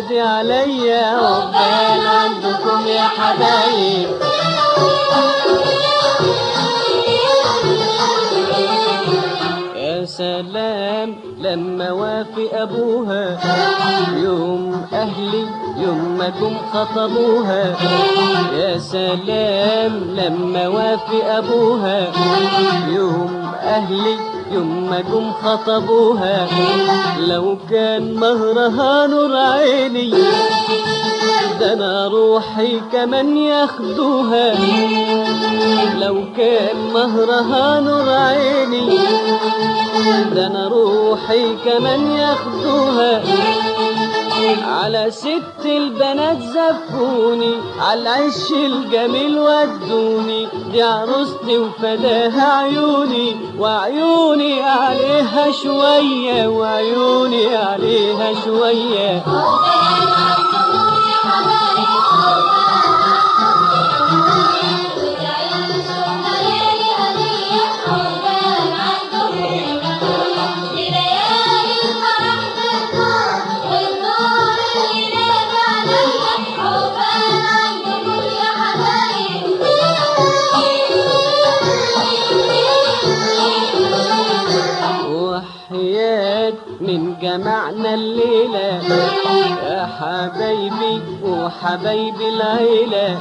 ينادي عليا عقبال عندكم يا حبايب يا سلام لما وافي ابوها يوم اهلي يوم ما جم خطبوها يا سلام لما وافي ابوها يوم اهلي يوم ما جم خطبوها لو كان مهرها نور عيني ده انا روحي كمان ياخدوها لو كان مهرها نور عيني ده انا روحي كمان ياخدوها على ست البنات زفوني على العش الجميل ودوني دي عروستي وفداها عيوني وعيوني عليها شوية وعيوني عليها شوية وحياة من جمعنا الليلة يا حبايبي وحبايبي العيلة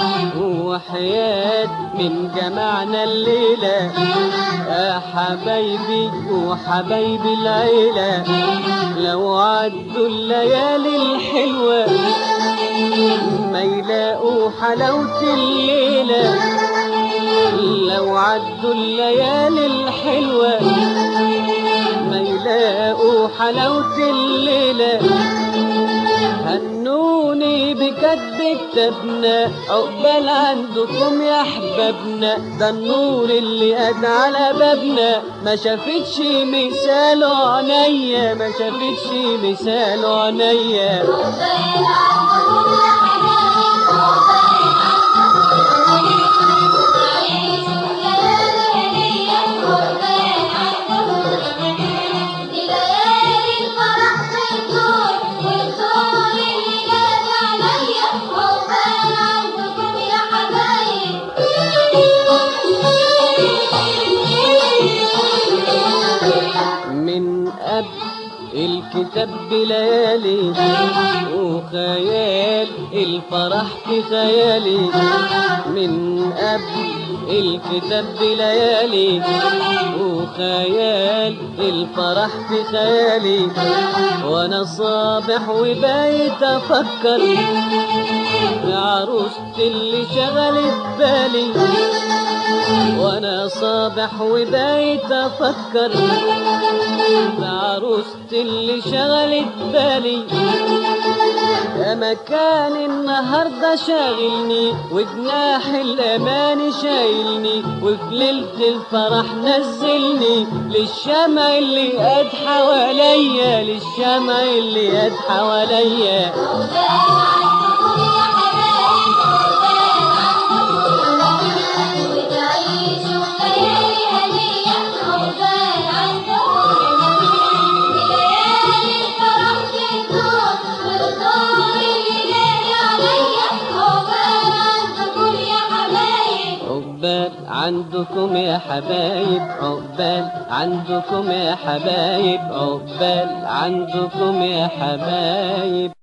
وحياة من جمعنا الليلة يا حبايبي وحبايبي العيلة لو عدوا الليالي الحلوة ما يلاقوا حلاوة الليلة لو عدوا الليالي الحلوة ما يلاقوا حلاوة الليلة هنوني بكتب كتابنا عقبال عندكم يا احبابنا ده النور اللي قد على بابنا ما شافتش مثاله عينيا ما شافتش مثاله عينيا من قبل الكتاب بليالي وخيال الفرح في خيالي من قبل الكتاب بليالي وخيال الفرح في خيالي وانا صابح وبايت افكر يا عروستي اللي شغلت بالي وانا صابح وبايت افكر بعروستي اللي شغلت بالي يا مكان النهارده شاغلني وجناح الامان شايلني وفي ليله الفرح نزلني للشمع اللي قد حواليا للشمع اللي قد حواليا عقبال عندكم يا حبايب عقبال عندكم يا حبايب عقبال عندكم يا حبايب